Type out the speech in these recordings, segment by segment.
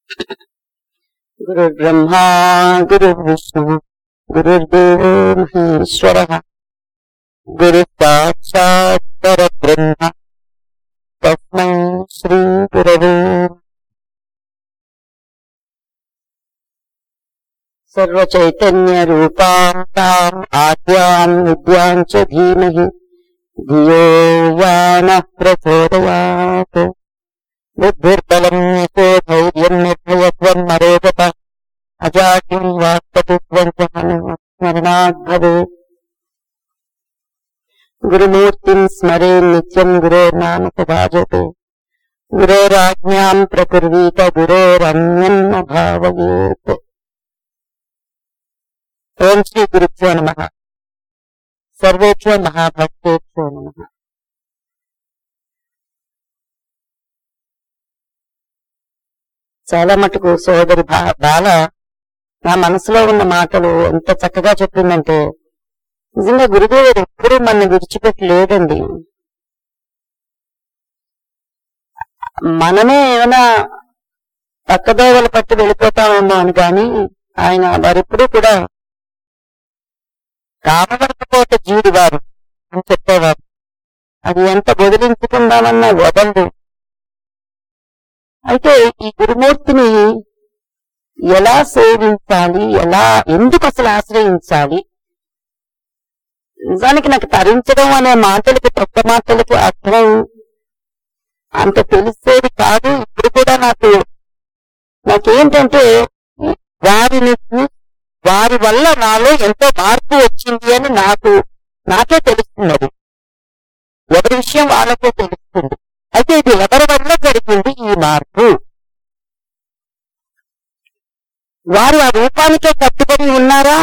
गुरुर्ब्रह्मा गुरुर्विष्णु गुरुर्देवो महेश्वरः गुरुः साक्षात् परब्रह्म तस्मै श्रीगुरवे सर्वचैतन्यरूपाम् ताम् आद्याम् विद्याम् च धीमहि धियो यानः प्रचोदयात् बुद्धिर्बलम् यतो धैर्यम् निर्भयत्वम् मरोगत अजाड्यम् वाक्पटुत्वम् च स्मरणात् भवेत् गुरुमूर्तिम् स्मरे नित्यम् गुरोर्नाम सदाजते गुरोराज्ञाम् प्रकुर्वीत गुरोरन्यन्न भावयेत् ఓం శ్రీ గురుభ్యో నమ సర్వేభ్యో మహాభక్తేభ్యో నమ చాలా మటుకు సోదరి బా- బాల నా మనసులో ఉన్న మాటలు ఎంత చక్కగా చెప్పిందంటే నిజంగా గురుదేవుడు ఎప్పుడూ మన విడిచిపెట్టి లేదండి మనమే ఏమైనా పక్కదోవలు పట్టి వెళ్ళిపోతామేమో అని కానీ ఆయన వారెప్పుడూ కూడా కామవర్తపోత జీడి వారు అని చెప్పేవారు అది ఎంత వదిలించుకుందామన్నా వదలదు అయితే ఈ గురుమూర్తిని ఎలా సేవించాలి ఎలా ఎందుకు అసలు ఆశ్రయించాలి నిజానికి నాకు తరించడం అనే మాటలకి పెద్ద మాటలకి అర్థం అంత తెలిసేది కాదు ఇప్పుడు కూడా నాకు నాకేంటంటే వారిని చూ- వారి వల్ల నాలో ఎంతో మార్పు వచ్చింది అని నాకు నాకే తెలుస్తున్నది ఎవరి విషయం వాళ్ళకే తెలుస్తుంది అయితే ఇది ఎవరి వల్ల జరిగింది ఈ మార్పు వారు ఆ రూపానికే కట్టుబడి ఉన్నారా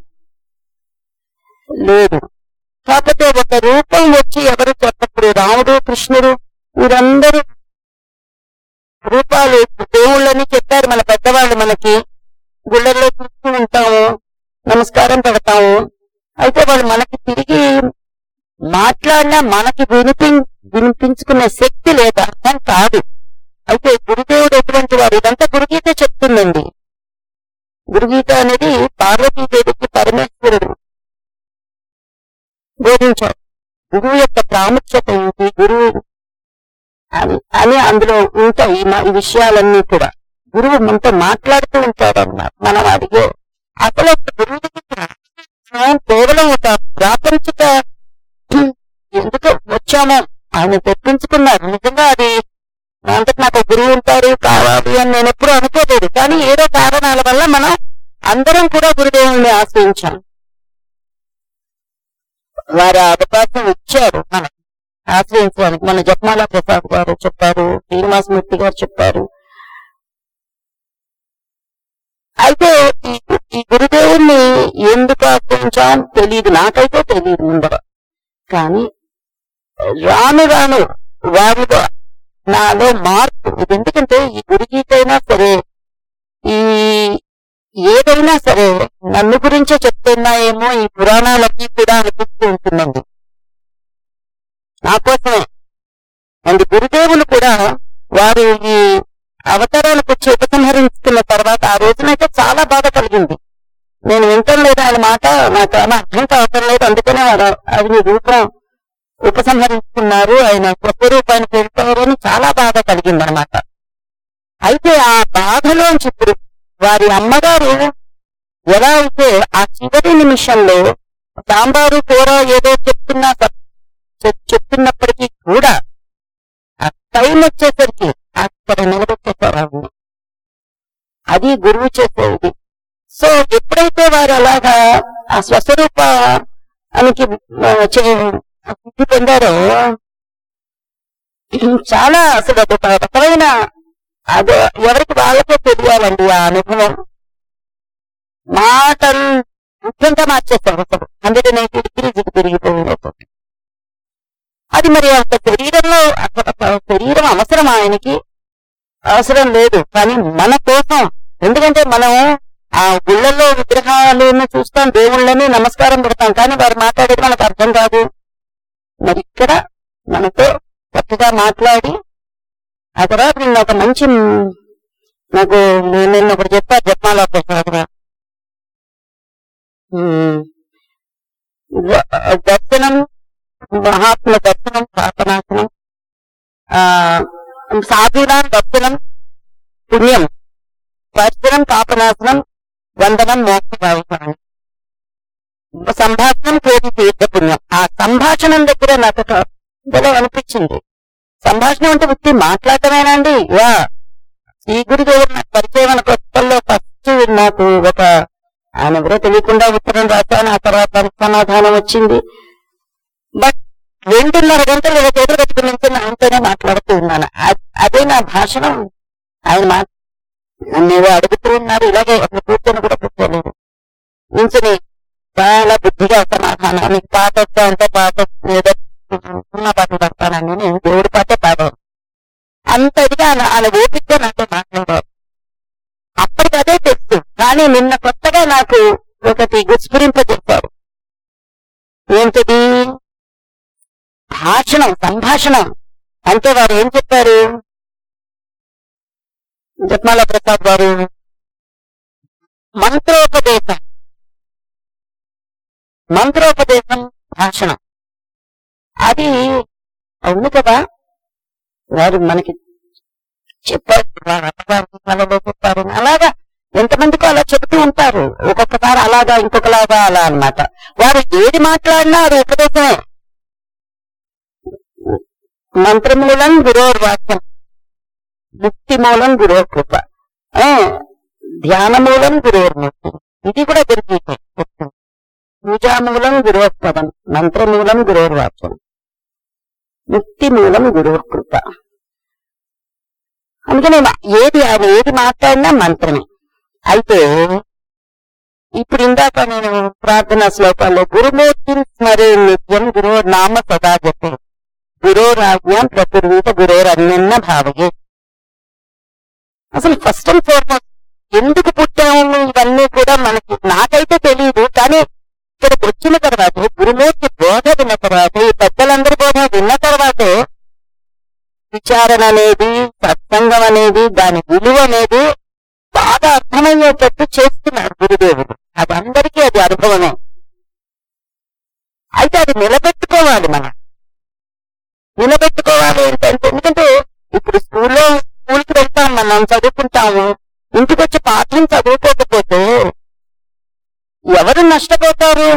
లేదు కాకపోతే ఒక రూపం వచ్చి ఎవరు చెప్పప్పుడు రాముడు కృష్ణుడు వీరందరూ రూపాలు దేవుళ్ళని చెప్పారు మన పెద్దవాళ్ళు మనకి గుళ్ళల్లో చూస్తూ ఉంటాము నమస్కారం పెడతాము అయితే వాళ్ళు మనకి తిరిగి మాట్లాడినా మనకి వినిపి వినిపించుకునే శక్తి లేదు అర్థం కాదు అయితే గురుదేవుడు ఎటువంటి వాడు ఇదంతా గురుగీత చెప్తుందండి గురుగీత అనేది పార్వతీదేవికి పరమేశ్వరుడు బోధించాడు గురువు యొక్క ప్రాముఖ్యత ఏంటి గురువు అని అని అందులో ఉంటాయి ఈ మా- ఈ విషయాలన్నీ కూడా గురువు మనతో మాట్లాడుతూ ఉంటాడు అన్నమాట మనం అడిగే అసలు గురువు దగ్గరికి మనం కేవలం ఒక ప్రాపంచిక ఎందుకు వచ్చామో ఆయన తెప్పించుకున్నారు నిజంగా అది అంతకు నాకు ఒక గురువు ఉంటారు కావాలి అని నేను ఎప్పుడు అనుకోలేదు కానీ ఏదో కారణాల వల్ల మనం అందరం కూడా గురుదేవుని ఆశ్రయించాం వారి అవకాశం ఇచ్చారు మనకి ఆశ్రయించడానికి మన జపమాల ప్రసాద్ గారు చెప్పారు శ్రీనివాసమూర్తి గారు చెప్పారు అయితే ఈ ఈ గురుదేవుణ్ణి ఎందుకు ఆశ్రయించాం తెలియదు నాకైతే తెలియదు ముందర కానీ రాను రాను వారిలో నాలో మార్పు ఇది ఎందుకంటే ఈ గురుగీతైనా సరే ఈ ఏదైనా సరే నన్ను గురించే చెప్తున్నాయేమో ఈ పురాణాలన్నీ కూడా అనిపిస్తూ ఉంటుందండి నా కోసమే అండ్ గురుదేవులు కూడా వారు ఈ అవతారాలకు వచ్చి ఉపసంహరించుకున్న తర్వాత ఆ రోజునైతే చాలా బాధ కలిగింది నేను వింటం లేదు ఆయన మాట నాకు ఏమీ అర్థం కావటం లేదు అందుకనే వారు ఆయన రూపం ఉపసంహరించుకున్నారు ఆయన కొత్త రూపానికి వెళ్ళిపోయారు అని చాలా బాధ కలిగింది అనమాట అయితే ఆ బాధలోంచి ఇప్పుడు వారి అమ్మగారు ఎలా అయితే ఆ చివరి నిమిషంలో సాంబారు కూర ఏదో చెప్తున్నా స- చెప్- చెప్తున్నప్పటికీ కూడా ఆ టైం వచ్చేసరికి అక్కడ నిలబెట్టేశారు ఆవిడని. అది గురువు చేసేది సో ఎప్పుడైతే వారు అలాగా ఆ స్వస్వరూపానికి ఆ, చే- సిద్ధి పొందారో చాలా అసలు అదొక రకమైన అది ఎవరికి వాళ్ళకే తెలియాలండి ఆ అనుభవం మాటలు ముఖ్యంగా మార్చేస్తారు అసలు హండ్రెడ్ అండ్ ఎయిటీ డిగ్రీస్ తిరిగిపోయినప్పుడు అది మరి ఒక శరీరంలో అసలు ఒక శరీరం అవసరం ఆయనకి అవసరం లేదు కానీ మన కోసం ఎందుకంటే మనం ఆ గుళ్ళల్లో విగ్రహాలను చూస్తాం దేవుళ్ళని నమస్కారం పెడతాం కానీ వారు మాట్లాడేది మనకు అర్థం కాదు మరి ఇక్కడ మనతో చక్కగా మాట్లాడి ఆ తర్వాత నిన్న ఒక మంచి నాకు నేను నిన్న ఒకటి చెప్పా జపాల ప్రసాద్ దర్శనం మహాత్మ దర్శనం పాపనాశనం ఆ సాధునాం దర్శనం పుణ్యం దర్శనం పాపనాశనం వందనం మోక్ష భావిస్తాను సంభాషణం కోటి తీర్థ పుణ్యం ఆ సంభాషణం దగ్గర నాకు ఒక భలే అనిపించింది సంభాషణ అంటే ఉత్తి మాట్లాడటమేనండి యా ఈ గురుదేవుడు నాకు పరిచయం అయిన కొత్తల్లో ఫస్ట్ నాకు ఒక ఆయన ఎవరో తెలియకుండా ఉత్తరం రాశాను ఆ తర్వాత దానికి సమాధానం వచ్చింది బట్ రెండున్నర గంటలు ఒక చేతులు పెట్టుకుని నుంచి ఆయనతోనే మాట్లాడుతూ ఉన్నాను అ- అదే నా భాషణం ఆయన మా నన్ను ఏదో అడుగుతూ ఉన్నారు ఇలాగే అక్కడ కూర్చొని కూడా కూర్చోలేదు నుంచుని చాలా బుద్ధిగా సమాధానాన్ని పాట వస్తే అంటే పాట ఏదో చిన్న పాటలు పడతానని నేను దేవుడి పాటే పాడాను అంత ఇదిగా ఆయన ఆయన ఓపికగా నాతో మాట్లాడారు అప్పటికి అదే తెలుసు కానీ నిన్న కొత్తగా నాకు ఒకటి గుస్ఫురింపజేశారు ఏంటిది భాషణం సంభాషణం అంటే వారు ఏం చెప్పారు జపమాల ప్రసాద్ గారు మంత్రోపదేశం మంత్రోపదేశం భాషణం అది అవును కదా వారు మనకి చెప్పారు వారు అత్తగారు కళలో చెప్పారు అలాగా ఎంతమందికో అలా చెబుతూ ఉంటారు ఒక్కొక్కసారి అలాగా ఇంకొకలాగా అలా అన్నమాట వారు ఏది మాట్లాడినా అది ఉపదేశమే మంత్రమూలం గురోర్వాక్యం ముక్తి మూలం గురోర్ కృప ఆ, ధ్యానమూలం గురోర్ముక్తి ఇది కూడా దొరికితే పూజామూలం గురోత్పదం మంత్రమూలం గురోర్వాక్యం ముక్తి మూలం గురోర్ కృప అందుకని మా- ఏది ఆయన ఏది మాట్లాడినా మంత్రమే అయితే ఇప్పుడు ఇందాక నేను ప్రార్థనా శ్లోకాల్లో గురుమూర్తిని స్మరే నిత్యం గురో నామ సదా జపే గురోరాజ్ఞాం ప్రతిర్వీత గురోరన్నిన్న భావయే అసలు ఫస్ట్ అండ్ ఫార్మోస్ట్ ఎందుకు పుట్టాము ఇవన్నీ కూడా మనకి నాకైతే తెలియదు కానీ ఇక్కడికి వచ్చిన తర్వాత గురుమూర్తి బోధ విన్న తర్వాత ఈ పెద్దలందరి బోధ విన్న తర్వాతే విచారణ అనేది సత్సంగం అనేది దాని విలువ అనేది బాగా అర్థమయ్యేటట్టు చేస్తున్నారు గురుదేవుడు అది అందరికీ అది అనుభవమే అయితే అది నిలబెట్టుకోవాలి మనం నిలబెట్టుకోవాలి ఏంటంటే ఎందుకంటే ఇప్పుడు స్కూల్లో స్కూల్కి వెళ్తాం మనం చదువుకుంటాము ఇంటికి వచ్చి పాఠం చదువుకోకపోతే ఎవరు నష్టపోతారు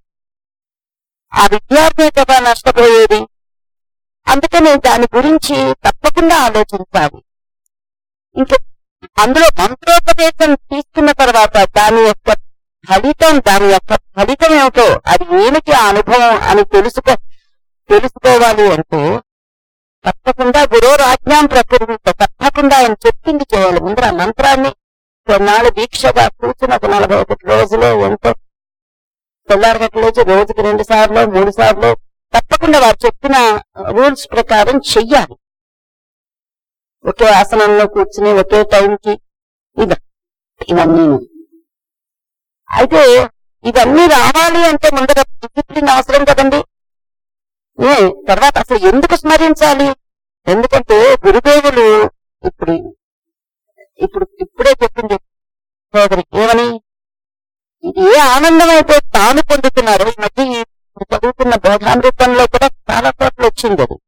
ఆ విద్యార్థి కదా నష్టపోయేది అందుకని దాని గురించి తప్పకుండా ఆలోచించాలి ఇంకా అందులో మంత్రోపదేశం తీసుకున్న తర్వాత దాని యొక్క ఫలితం దాని యొక్క ఫలితం ఏమిటో అది ఏమిటి ఆ అనుభవం అని తెలుసుకో తెలుసుకోవాలి అంటే తప్పకుండా గురోరాజ్ఞాం ప్రకృతితో తప్పకుండా ఆయన చెప్పింది చేయాలి ముందర ఆ మంత్రాన్ని కొన్నాళ్ళు దీక్షగా కూర్చుని ఒక నలభై ఒకటి రోజులు ఎంతో తెల్లారగట్లేసి రోజుకి రెండు సార్లు మూడు సార్లు తప్పకుండా వారు చెప్పిన రూల్స్ ప్రకారం చెయ్యాలి ఒకే ఆసనంలో కూర్చుని ఒకే టైంకి ఇవ ఇవన్నీ అయితే ఇవన్నీ రావాలి అంటే ముందర డిసిప్లిన్ అవసరం కదండి ఏ తర్వాత అసలు ఎందుకు స్మరించాలి ఎందుకంటే గురుదేవులు ఇప్పుడు ఇప్పుడు ఇప్పుడే చెప్పింది సోదరి ఏమని ఇది ఏ ఆనందం అయితే తాను పొందుతున్నారో ఈ మధ్య ఈ చదువుతున్న బోధామృతంలో కూడా చాలా చోట్ల వచ్చింది అది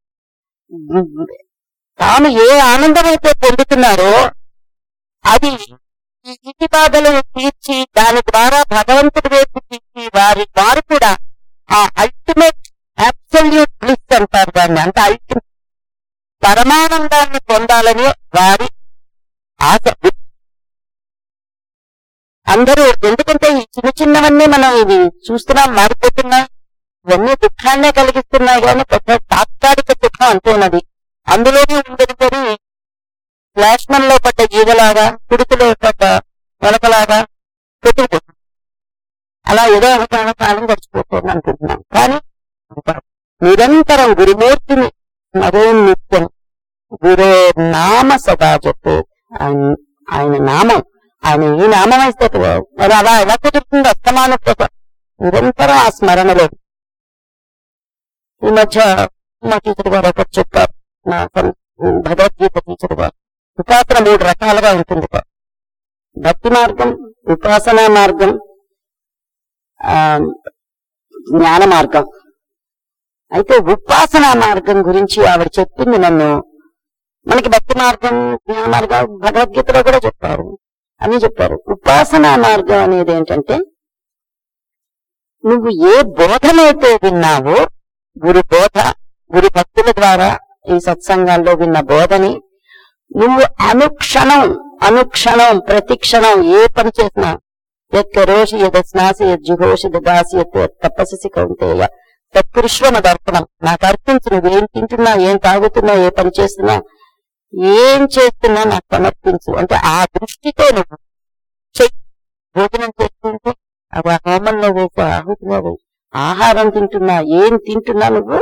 తాను ఏ ఆనందం అయితే పొందుతున్నారో అది ఈ ఇంటి బాధలు తీర్చి దాని ద్వారా భగవంతుడి వైపు తీర్చి వారి వారు కూడా ఆ అల్టిమేట్ అబ్సల్యూట్ బ్లిస్ అంటారు దాన్ని అంటే అల్టిమేట్ పరమానందాన్ని పొందాలని వారి ఆశ అందరూ ఎందుకంటే ఈ చిన్న చిన్నవన్నీ మనం ఇవి చూస్తున్నాం మారిపోతున్నాయి ఇవన్నీ దుఃఖాన్నే కలిగిస్తున్నాయి కానీ పెద్ద తాత్కాలిక సుఖం అంటున్నది అందులోనే ఉందని ఫ్లాష్మన్ లో పడ్డ జీవలాగా కుడుకులో పడ్డ మొలకలాగా పెట్టుకుపోతుంది అలా ఏదో ఒక కాలం గడిచిపోతుంది అనుకుంటున్నాం కానీ నిరంతరం గురుమూర్తిని మరో నిత్యం గురు నామ సదా చెప్పు ఆయన ఆయన నామం ఆయన ఈ నామం అయితే మరి అలా ఎలా కుదురుతుంది అస్తమాన నిరంతరం ఆ స్మరణలో ఈ మధ్య మా టీచర్ గారు ఒకటి చెప్పారు నా సం- భగవద్గీత టీచర్ గారు ఉపాసన మూడు రకాలుగా ఉంటుంది భక్తి మార్గం ఉపాసనా మార్గం ఆ, జ్ఞాన మార్గం అయితే ఉపాసనా మార్గం గురించి ఆవిడ చెప్పింది నన్ను మనకి భక్తి మార్గం జ్ఞాన మార్గం భగవద్గీతలో కూడా చెప్పారు అని చెప్పారు ఉపాసనా మార్గం అనేది ఏంటంటే నువ్వు ఏ బోధనైతే విన్నావో గురు బోధ గురు భక్తుల ద్వారా ఈ సత్సంగాల్లో విన్న బోధని నువ్వు అనుక్షణం అనుక్షణం ప్రతి క్షణం ఏ పని చేసినా ఎక్కరోషి యద స్నాసి యజ్జుఘోషి దాసి తపస్సి కౌంతేయ తత్పురుష్వమ దర్పణం నాకు అర్పించు నువ్వేం తింటున్నా ఏం తాగుతున్నా ఏ పని చేస్తున్నా ఏం చేస్తున్నా నాకు సమర్పించు అంటే ఆ దృష్టితో నువ్వు చెయ్యి భోజనం చేస్తుంటే అవి ఆ హోమంలో వేసే ఆహుతిలో వేసి ఆహారం తింటున్నా ఏం తింటున్నా నువ్వు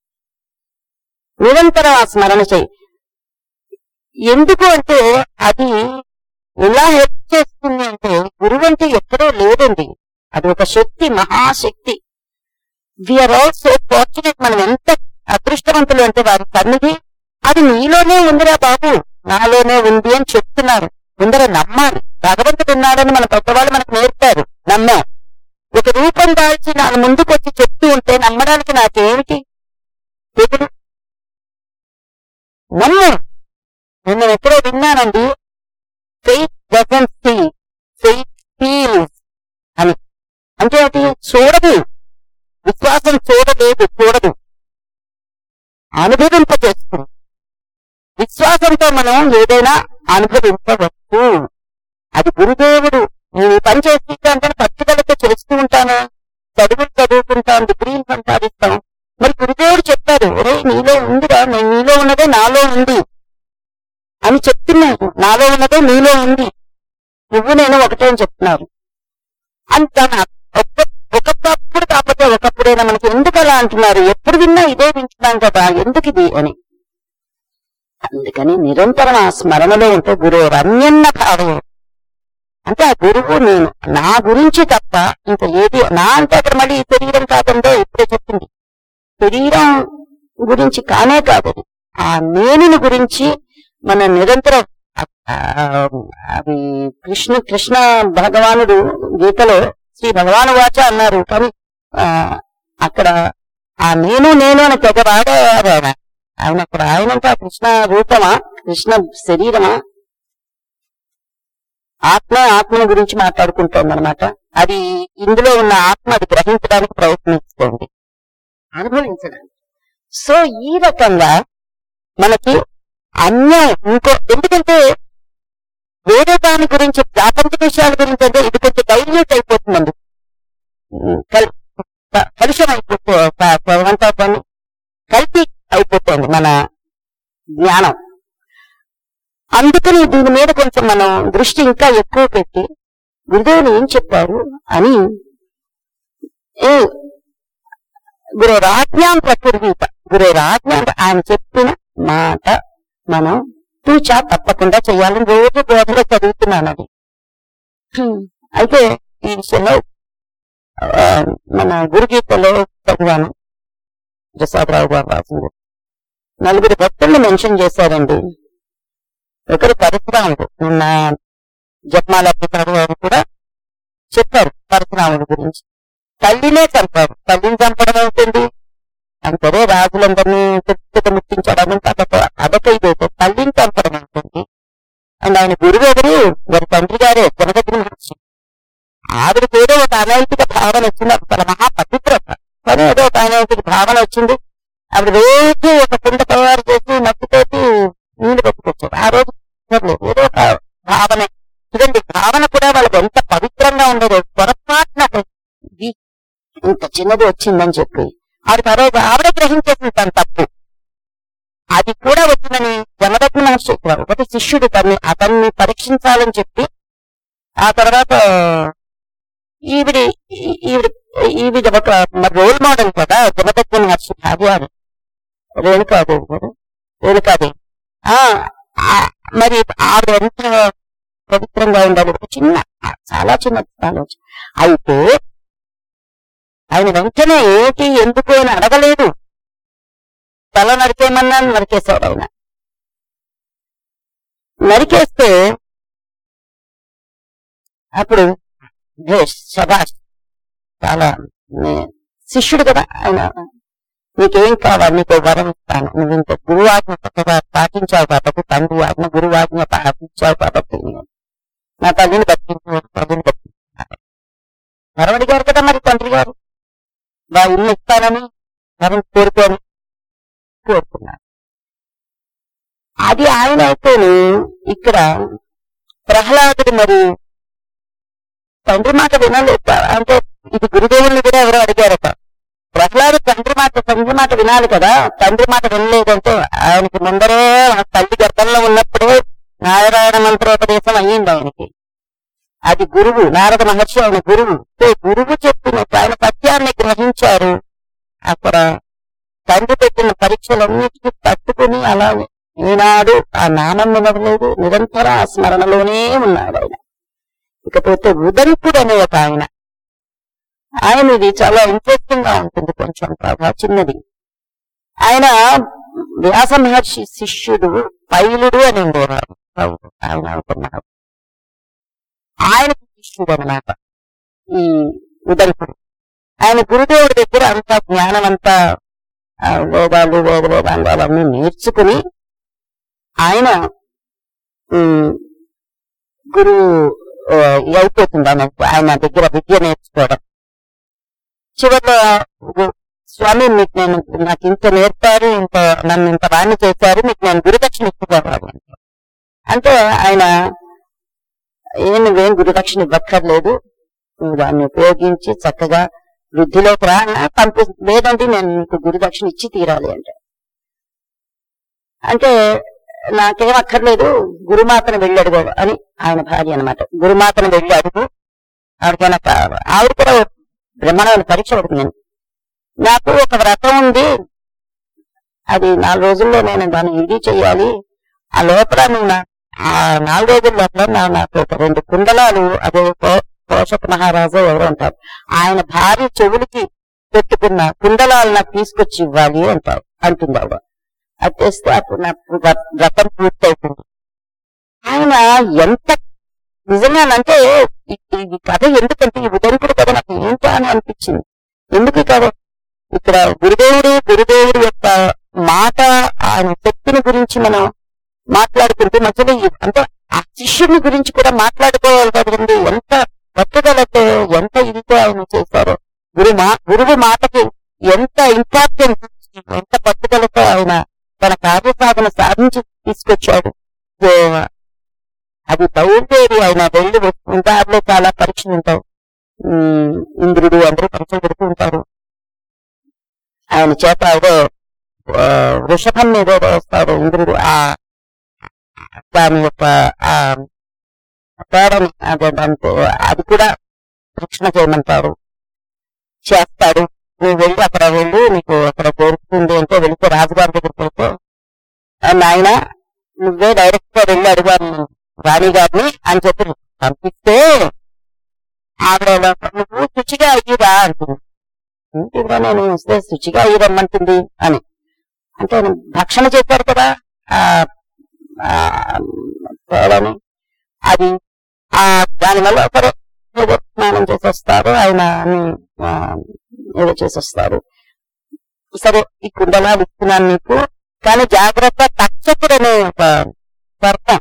నిరంతరం ఆ స్మరణ చెయ్యి ఎందుకు అంటే అది ఎలా హెల్ప్ చేస్తుంది అంటే గురువు అంటే ఎక్కడో లేదండి అది ఒక శక్తి మహాశక్తి విఆర్ ఆల్ సో ఫార్చునేట్ మనం ఎంత అదృష్టవంతులు అంటే వారి సన్నిధి అది నీలోనే ఉందిరా బాబు నాలోనే ఉంది అని చెప్తున్నారు ముందర నమ్మాలి భగవంతుడు ఉన్నాడని మన పెద్దవాళ్ళు మనకు నేర్పారు నమ్మాం ఒక రూపం దాల్చి నా ముందుకు వచ్చి చెప్తూ ఉంటే నమ్మడానికి నాకేమిటి తెగులు నమ్ము నిన్న ఎక్కడో విన్నానండి faith doesn't see faith feels అని అంటే అది చూడదు విశ్వాసం చూడలేదు చూడదు అనుభవింపజేస్తుంది విశ్వాసంతో మనం ఏదైనా అనుభవించవచ్చు అది గురుదేవుడు నేను ఈ పని చేస్తుంటా అంటే పట్టుదలతో చేస్తూ ఉంటాను చదువులు చదువుకుంటాం డిగ్రీలు సంపాదిస్తాం మరి గురుదేవుడు చెప్పారు ఒరే నీలో ఉందిరా నేను నీలో ఉన్నదే నాలో ఉంది అని చెప్తున్నాడు నాలో ఉన్నదే నీలో ఉంది నువ్వు నేను ఒకటే అని చెప్తున్నారు అంత ఒకప్పుడు కాకపోతే ఒకప్పుడైనా మనకి ఎందుకు అలా అంటున్నారు ఎప్పుడు విన్నా ఇదే వింటున్నాం కదా ఎందుకు ఇది అని అందుకని నిరంతరం ఆ స్మరణలో ఉంటే గురువు అన్యన్న భావం అంటే ఆ గురువు నేను నా గురించి తప్ప ఇంకా ఏది నా అంటే అక్కడ మళ్ళీ ఈ శరీరం కాదండో ఇప్పుడే చెప్పింది శరీరం గురించి కానే కాదు అది. ఆ నేనుని గురించి మన నిరంతరం ఆ, అది కృష్ణ కృష్ణ భగవానుడు గీతలో శ్రీ భగవాను వాచ అన్నారు కానీ ఆ, అక్కడ ఆ నేను నేను అని తెగ వాడేవారు ఆయన ఆయన అక్కడ ఆయన అంటే ఆ కృష్ణ రూపమా కృష్ణ శరీరమా ఆత్మ ఆత్మను గురించి మాట్లాడుకుంటోంది అనమాట అది ఇందులో ఉన్న ఆత్మ అది గ్రహించడానికి ప్రయత్నిస్తోంది అనుభవించడానికి సో ఈ రకంగా మనకి అన్యాయం ఇంకో ఎందుకంటే వేరే దాని గురించి ప్రాపంచిక విషయాల గురించి అంటే ఇది కొంచెం డైల్యూట్ అయిపోతుందండి ఉమ్, కల్- క- కలుషం అయిపోతే ప- ప- ఏమంటారు దాన్ని? కల్తీ అయిపోతుంది మన జ్ఞానం అందుకని దీని మీద కొంచెం మనం దృష్టి ఇంకా ఎక్కువ పెట్టి గురుదేవులు ఏం చెప్పారు అని ఏ గురు రాజ్ఞాం ప్రకుర్వీత గురు రాజ్ఞాం ఆయన చెప్పిన మాట మనం తూచా తప్పకుండా చేయాలని రోజు బోధలో చదువుతున్నాను అది హ్మ్. అయితే ఈ విషయంలో ఆ, మన గురుగీతలో చదివాను ప్రసాదరావు గారు రాసింది నలుగురు భక్తుల్ని మెన్షన్ చేశారండి ఒకరు పరశురాముడు నిన్న జపమాల ప్రసాద్ గారు కూడా చెప్పారు పరశురాముడి గురించి తల్లినే చంపారు తల్లిని చంపడం అవుతుంది అంతరే రాజులందరినీ చెట్టుతో ముట్టించడం అంటే అదొక అదొక ఇదైతే తల్లిని చంపడం అవుతుంది అండ్ ఆయన గురువు ఎవరు వారి తండ్రి గారే జనదగ్ని మహర్షి ఆవిడకి ఏదో ఒక అనైతిక భావన వచ్చింది ఆవిడ చాలా మహాపతివ్రత కానీ ఏదో ఒక అనైతిక భావన వచ్చింది ఆవిడ రోజు ఒక కుండ తయారు చేసి మట్టితోటి నీళ్లు పెట్టుకొచ్చారు ఆ రోజు కుదరలేదు. ఏదో ఒక భావన చూడండి భావన కూడా వాళ్ళకి ఎంత పవిత్రంగా ఉండేదో పొరపాటున ఒక ఇది ఇంత చిన్నది వచ్చిందని చెప్పి ఆవిడ తర్వాత ఆవిడ గ్రహించేసింది తన తప్పు అది కూడా వచ్చిందని జమదగ్ని మహర్షి చెప్పారు ఒకటి శిష్యుడు తన్ని అతన్ని పరీక్షించాలని చెప్పి ఆ తర్వాత ఈవిడి ఈ- ఈవిడ ఈవిడ ఒక మరి రోల్ మోడల్ కదా జమదగ్ని మహర్షి భార్య అని. రేణుకాదేవి గారు రేణుకాదేవి ఆ ఆ, మరి ఆవిడ ఎంత పవిత్రంగా ఉండాలి ఒక చిన్న చాలా చిన్న ఆలోచన అయితే ఆయన వెంటనే ఏంటి ఎందుకు అని అడగలేదు తల నరికేమన్నా నరికేశాడు ఆయన నరికేస్తే అప్పుడు "భేష్, శబాష్ చాలా నే- శిష్యుడు కదా ఆయన నీకేం కావాలి నీకు వరం ఇస్తాను నువ్వు ఇంత గురువాజ్ఞ చక్కగా పాటించావు కాబట్టి తండ్రి ఆజ్ఞ గురువాజ్ఞ పాటించావు కాబట్టి నేను నా తల్లిని బతికించు తల్లిని బతికించుకున్నాను వరం అడిగారు కదా మరి తండ్రి గారు వా ఇల్లు ఇస్తానని వరం కోరుకోని కోరుకున్నాను అది ఆయన అయితేనే ఇక్కడ ప్రహ్లాదుడు మరి తండ్రి మాట వినలేదు అంటే ఇది గురుదేవుల్ని కూడా ఎవరో అడిగారట ప్రహ్లాదు తండ్రి మాట తండ్రి మాట వినాలి కదా తండ్రి మాట వినలేదంటే ఆయనకి ముందరే ఆ తల్లి గర్భంలో ఉన్నప్పుడే నారాయణ మంత్రోపదేశం అయ్యింది ఆయనకి అది గురువు నారద మహర్షి ఆయన గురువు సో గురువు చెప్పినట్టు ఆయన సత్యాన్ని గ్రహించారు అక్కడ తండ్రి పెట్టిన పరీక్షలన్నిటికీ తట్టుకుని అలా ఈనాడు ఆ నామం వినలేదు నిరంతర ఆ స్మరణలోనే ఉన్నాడు ఆయన ఇకపోతే ఉదంకుడు అనే ఒక ఆయన ఆయన ఇది చాలా ఇంట్రెస్టింగ్ గా ఉంటుంది కొంచెం బాగా చిన్నది ఆయన వ్యాస మహర్షి శిష్యుడు పైలుడు అని ఉండేవారు అవును, ఆయన అనుకున్నారు ఆయనకు శిష్యుడు అనమాట ఈ ఉదంకుడు ఆయన గురుదేవుడి దగ్గర అంత జ్ఞానం అంతా ఆ, వేదాలు వేద వేదాలు అవన్నీ నేర్చుకుని ఆయన ఉమ్, గురువు ఆ, అయిపోతుంది ఆయన ఆయన దగ్గర విద్య నేర్చుకోవడం చివరిలో గు- స్వామి మీకు నేను నాకు ఇంత నేర్పారు ఇంత నన్ను ఇంత వాణ్ణి చేశారు మీకు నేను గురుదక్షిణ ఇస్తున్నారు అంటే ఆయన ఏం నువ్వేం గురుదక్షిణ ఇవ్వక్కర్లేదు నువ్వు దాన్ని ఉపయోగించి చక్కగా వృద్ధిలోకి రా పంపి లేదండి నేను నీకు గురుదక్షిణ ఇచ్చి తీరాలి అంటే అంటే నాకేం అక్కర్లేదు గురుమాతను వెళ్ళి అడుగు అని ఆయన భార్య అనమాట గురుమాతను వెళ్ళి అడుగు ఆవిడకైనా కా- ఆవిడ కూడా బ్రహ్మాండమైన పరీక్ష పడుతున్నాను నాకు ఒక వ్రతం ఉంది అది నాలుగు రోజుల్లో నేను దాన్ని ఇది చెయ్యాలి ఆ లోపల నువ్వు నా ఆ నాలుగు రోజుల లోపల నా- నాకు ఒక రెండు కుండలాలు అదే పో- పోషక మహారాజు ఎవరు అంటారు ఆయన భార్య చెవులకి పెట్టుకున్న కుండలాలు నాకు తీసుకొచ్చి ఇవ్వాలి అంటారు అంటుంది ఆవిడ అది తెస్తే అప్పుడు నాకు వ్ర- వ్రతం పూర్తవుతుంది ఆయన ఎంత నిజంగానంటే ఈ- ఈ కథ ఎందుకంటే ఈ ఉదంకుడు కథ నాకు ఏంటో అని అనిపించింది ఎందుకు ఈ కథ ఇక్కడ గురుదేవుడు గురుదేవుడు యొక్క మాట ఆయన శక్తిని గురించి మనం మాట్లాడుకుంటూ మధ్యలో ఈ- అంటే ఆ శిష్యుని గురించి కూడా మాట్లాడుకోవాలి కదండి ఎంత పట్టుదలతో ఎంత ఇదితో ఆయన చేశారో గురు మా గురువు మాటకి ఎంత ఇంపార్టెన్స్ ఎంత పట్టుదలతో ఆయన తన కార్యసాధన సాధించి తీసుకొచ్చాడు సో, అది బయలుదేరి ఆయన వెళ్ళి ఉంటారులో చాలా పరీక్షలు ఉంటాయి ఉమ్, ఇంద్రుడు అందరూ పరీక్షలు పెడుతూ ఉంటారు ఆయన చేత ఏదో ఆ, వృషభం మీద ఏదో వస్తాడు ఇంద్రుడు ఆ దాని యొక్క ఆ తేడాని అదే దాంతో అది కూడా రక్షణ చేయమంటారు చేస్తాడు నువ్వు వెళ్ళి అక్కడ వెళ్ళి నీకు అక్కడ దొరుకుతుంది అంటే వెళితే రాజుగారి దగ్గరికి వెళ్తే "ఆ, నాయన నువ్వే డైరెక్ట్ గా వెళ్ళి అడిగాను రాణి గారిని అని చెప్పి పంపిస్తే ఆవిడ ఇలా, నువ్వు శుచిగా అయ్యిరా అంటుంది ఏంటిరా నేను వస్తే శుచిగా అయ్యిరమ్మంటుంది అని అంటే ఆయన భక్షణ చేశారు కదా ఆ ఆ, తేడాని అది ఆ దానివల్ల సరే ఏదో స్నానం చేసేస్తారు ఆయన అని, ఆ, ఏదో చేసేస్తారు సరే ఈ కుండలాలు ఇస్తున్నాను నీకు కానీ జాగ్రత్త తక్షకుడు అనే ఒక సర్పం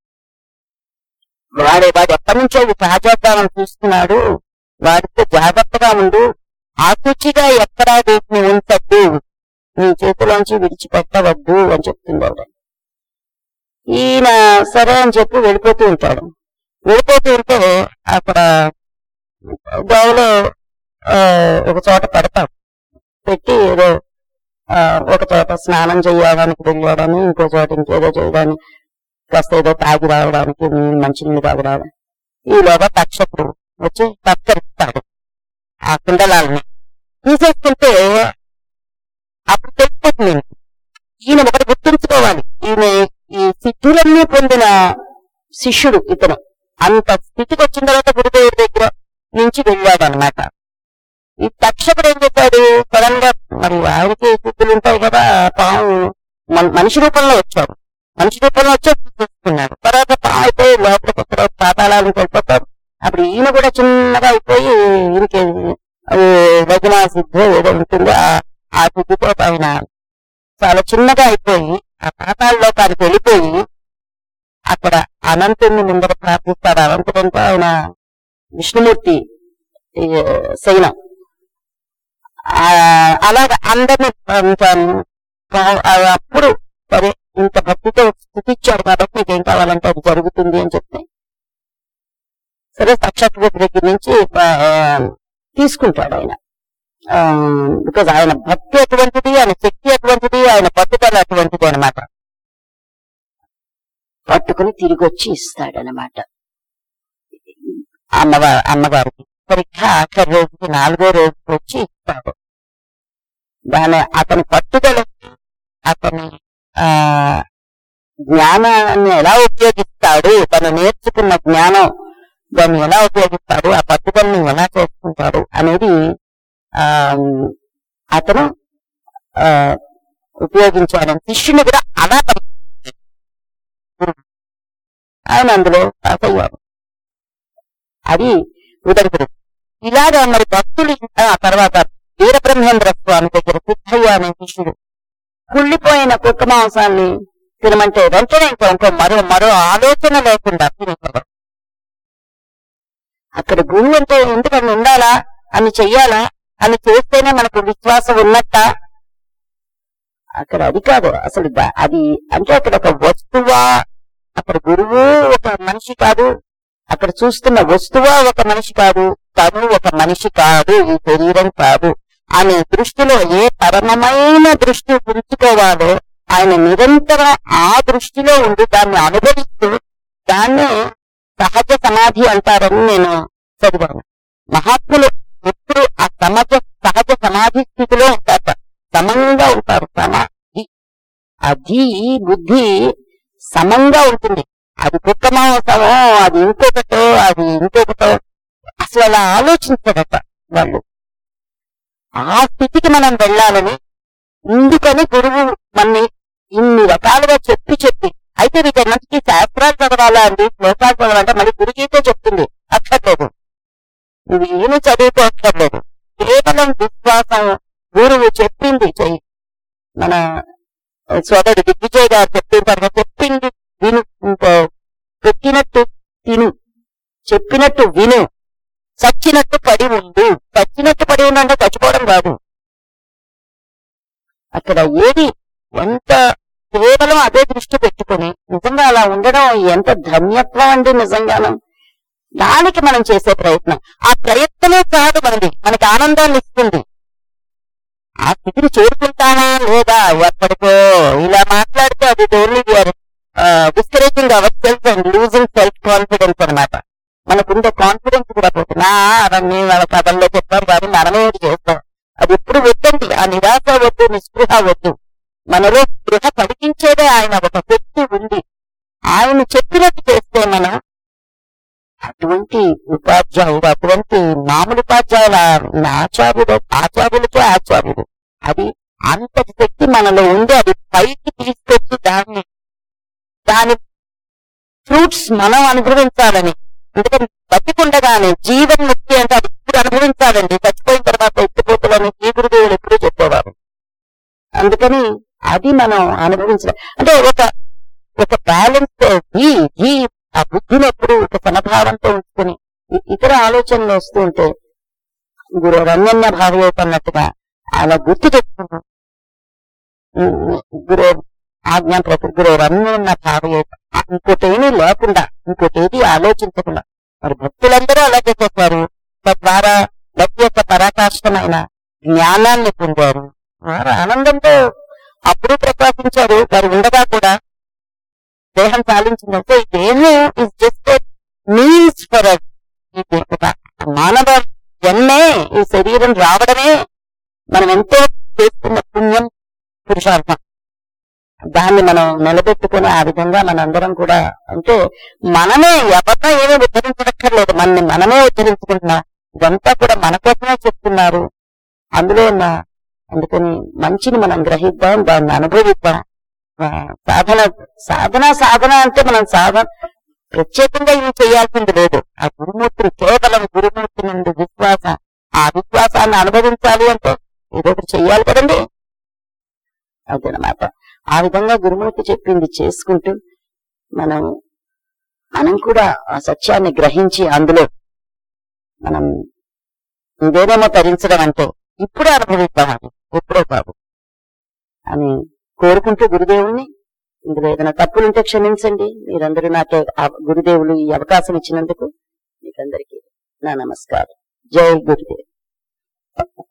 వాడు వాడు ఎప్పటి నుంచో ఇది సహజోద్ధానం చూస్తున్నాడు వాడితో జాగ్రత్తగా ఉండు ఆసూచిగా ఎక్కడా వీటిని ఉంచద్దు నీ చేతిలోంచి విడిచిపెట్టవద్దు అని చెప్తుంది ఆవిడ ఈయన సరే అని చెప్పి వెళ్ళిపోతూ ఉంటాడు వెళ్ళిపోతూ ఉంటే అక్కడ గోవలో ఆ, ఒక చోట పెడతాడు పెట్టి ఏదో ఆ, ఒక చోట స్నానం చేయడానికి వెళ్ళాడని ఇంకో చోట ఇంకేదో చేయడానికి కాస్త ఏదో తాగి రావడానికి మంచినీళ్ళు తాగడానికి ఈలోగా తక్షకుడు వచ్చి తత్కరిస్తాడు ఆ కుండలాలని తీసేసుకుంటే అప్పుడు తెలిసిపోతుంది ఈయనకి. ఈయన ఒకటి గుర్తుంచుకోవాలి ఈయన ఈ సిద్ధులన్నీ పొందిన శిష్యుడు ఇతను అంత స్థితికి వచ్చిన తర్వాత గురుదేవుడి దగ్గర నుంచి వెళ్ళాడు అనమాట ఈ తక్షకుడు ఏం చేశాడు సడన్ గా మరి ఆయనకి సిద్ధులు ఉంటాయి కదా పాము మన- మనిషి రూపంలో వచ్చాడు మనిషి రూపంలో వచ్చి చేసుకున్నాడు తర్వాత పాము అయిపోయి లోపలికి వస్తారు పాతాళానికి వెళ్ళిపోతారు అప్పుడు ఈయన కూడా చిన్నగా అయిపోయి ఈయనకి అది వజన సిద్ధి ఏదో ఉంటుంది ఆ- ఆ సిద్ధితో ఆయన చాలా చిన్నగా అయిపోయి ఆ పాతాళ లోకానికి వెళ్ళిపోయి అక్కడ అనంతుని ముందర ప్రార్థిస్తాడు అనంతుడంతా ఆయన విష్ణుమూర్తి ఈ, శయనం ఆ, అలాగ అందరిని కొంచెం పా- ఆ, అప్పుడు సరే ఇంత భక్తితో స్థుతిచ్చాడు కాబట్టి నీకేం కావాలంటే అది జరుగుతుంది అని చెప్తే సరే సాక్షాత్కృతి దగ్గర నుంచి ఆ, తీసుకుంటాడు ఆయన బికాజ్ ఆయన భక్తి అటువంటిది ఆయన శక్తి అటువంటిది ఆయన పట్టుదల అటువంటిది అనమాట పట్టుకుని తిరిగి వచ్చి ఇస్తాడనమాట అమ్మవారు అమ్మవారికి సరిగ్గా ఆఖరి రోజుకి నాలుగో రోజుకి వచ్చి ఇస్తాడు దాని అతని పట్టుదల అతని ఆ జ్ఞానాన్ని ఎలా ఉపయోగిస్తాడు తను నేర్చుకున్న జ్ఞానం దాన్ని ఎలా ఉపయోగిస్తాడు ఆ పట్టుదలని ఎలా చేసుకుంటాడు అనేది ఆ అతను ఆ ఉపయోగించాడని శిష్యుని కూడా అలా పరీక్షించాడు. ఆయన అందులో పాస్ అయ్యాడు అది ఉదరకుడు ఇలాగా మరి భక్తులు ఇంకా ఆ తర్వాత వీరబ్రహ్మేంద్ర స్వామి దగ్గర సిద్ధయ్య అనే శిష్యుడు కుళ్ళిపోయిన కుక్క మాంసాన్ని తినమంటే వెంటనే ఇంకో ఇంకో మరో మరో ఆలోచన లేకుండా తినేసేవాడు అక్కడ గురువు అంటే ఎందుకని ఉండాలా అని చెయ్యాలా అని చేస్తేనే మనకు విశ్వాసం ఉన్నట్ట అక్కడ అది కాదు అసలు దా- అది అంటే అక్కడ ఒక వస్తువా అక్కడ గురువు ఒక మనిషి కాదు అక్కడ చూస్తున్న వస్తువా ఒక మనిషి కాదు తను ఒక మనిషి కాదు ఈ శరీరం కాదు అనే దృష్టిలో ఏ పరమమైన దృష్టి ఉంచుకోవాలో ఆయన నిరంతరం ఆ దృష్టిలో ఉండి దాన్ని అనుభవిస్తూ దాన్ని సహజ సమాధి అంటారని నేను చదివాను మహాత్ములు ఎప్పుడు ఆ సమజ సహజ సమాధి స్థితిలో ఉంటారు సమంగా ఉంటారు సమాధి అది బుద్ధి సమంగా ఉంటుంది అది కుక్క మాంసమో అది ఇంకొకటో అది ఇంకొకటో అసలు అలా ఆలోచించదట వాళ్ళు ఆ స్థితికి మనం వెళ్ళాలని ఇందుకని గురువు మన్ని ఇన్ని రకాలుగా చెప్పి చెప్పి అయితే వీటన్నిటికీ శాస్త్రాలు చదవాలా అండి శ్లోకాలు చదవాలంటే మళ్ళీ గురుగీతే చెప్తుంది అక్కర్లేదు నువ్వు ఏమి చదువుకోక్కర్లేదు కేవలం విశ్వాసం గురువు చెప్పింది చెయ్యి మన సోదరుడు దిగ్విజయ్ గారు చెప్పిన తర్వాత చెప్పింది విను ఇంకో పెట్టినట్టు తిను చెప్పినట్టు విను చచ్చినట్టు పడి ఉండు చచ్చినట్టు పడి ఉండంటే చచ్చిపోవడం కాదు అక్కడ ఏది ఎంత కేవలం అదే దృష్టి పెట్టుకుని నిజంగా అలా ఉండడం ఎంత ధన్యత్వం అండి నిజంగాను దానికి మనం చేసే ప్రయత్నం ఆ ప్రయత్నమే కాదు మనది మనకి ఆనందాన్ని ఇస్తుంది ఆ స్థితిని చేరుకుంటానా లేదా ఎప్పటికో ఇలా మాట్లాడితే అది only we are discouraging our self and losing self confidence అనమాట మనకుండే కాన్ఫిడెన్స్ కూడా పోతుంది ఆ, అవన్నీ వాళ్ళ కథల్లో చెప్పారు కానీ మనమే ఇది చేస్తాం అది ఎప్పుడు వద్దండి ఆ నిరాశ వద్దు నిస్పృహ వద్దు మనలో స్పృహ పడికించేదే ఆయన ఒక శక్తి ఉంది ఆయన చెప్పినట్టు చేస్తే మనం అటువంటి ఉపాధ్యాయుడు అటువంటి మామూలు ఉపాధ్యాయుల ఆచార్యుడు ఆచార్యులకే ఆచార్యుడు అది అంతటి శక్తి మనలో ఉంది అది పైకి తీసుకొచ్చి దాన్ని దాని ఫ్రూట్స్ మనం అనుభవించాలని ఎందుకంటే బతికుండగానే జీవన్ ముక్తి అంటే అది ఇప్పుడు అనుభవించాలండి చచ్చిపోయిన తర్వాత ఎత్తిపోతులని శ్రీ గురుదేవులు ఎప్పుడూ చెప్పేవారు అందుకని అది మనం అనుభవించడం అంటే ఒక ఒక బ్యాలెన్స్ జీ జీ ఆ బుద్ధిని ఎప్పుడు ఒక సమభావంతో ఉంచుకుని ఇ- ఇతర ఆలోచనలు వస్తూ ఉంటే గురు రమ్యన్య భావయోపన్నట్టుగా అలా గుర్తు తెచ్చుకుంటాం గురు ఆజ్ఞా ప్రతి గురు రమ్యన్న భావయోప ఇంకోటి ఏమీ లేకుండా ఇంకోటి ఏది ఆలోచించకుండా మరి భక్తులందరూ అలా చేసేసారు తద్వారా భక్తి యొక్క పరాకాష్టమైన జ్ఞానాన్ని పొందారు వారు ఆనందంతో అప్పుడు ప్రకాశించారు వారు ఉండగా కూడా దేహం సాధించిందంటే ఈ దేహం ఇస్ జస్ట్ మీన్స్ ఫర్ ఈ దే- ఒక మానవ జన్మే ఈ శరీరం రావడమే మనం ఎంతో చేస్తున్న పుణ్యం పురుషార్థం దాన్ని మనం నిలబెట్టుకుని ఆ విధంగా మనందరం కూడా అంటే మనమే ఎవరినో ఏమీ ఉద్ధరించక్కర్లేదు మనని మనమే ఉద్ధరించుకుంటున్నాం ఇదంతా కూడా మన కోసమే చెప్తున్నారు అందులో ఉన్న అందుకని మంచిని మనం గ్రహిద్దాం దాన్ని అనుభవిద్దాం ఆ, సాధన సాధన సాధన అంటే మనం సాధన ప్రత్యేకంగా ఇవి చేయాల్సింది లేదు ఆ గురుమూర్తులు కేవలం గురుమూర్తి నుండి విశ్వాస ఆ విశ్వాసాన్ని అనుభవించాలి అంటే ఏదో ఒకటి చెయ్యాలి కదండి అదనమాట ఆ విధంగా గురుమూర్తి చెప్పింది చేసుకుంటూ మనం మనం కూడా ఆ సత్యాన్ని గ్రహించి అందులో మనం ఇదేనేమో తరించడం అంటే ఇప్పుడే అనుభవిద్దామని ఎప్పుడో కాదు అని కోరుకుంటూ గురుదేవుణ్ణి ఇందులో ఏదైనా తప్పులుంటే క్షమించండి మీరందరూ నాకు ఆ గురుదేవులు ఈ అవకాశం ఇచ్చినందుకు మీకందరికీ నా నమస్కారం జై గురుదేవ్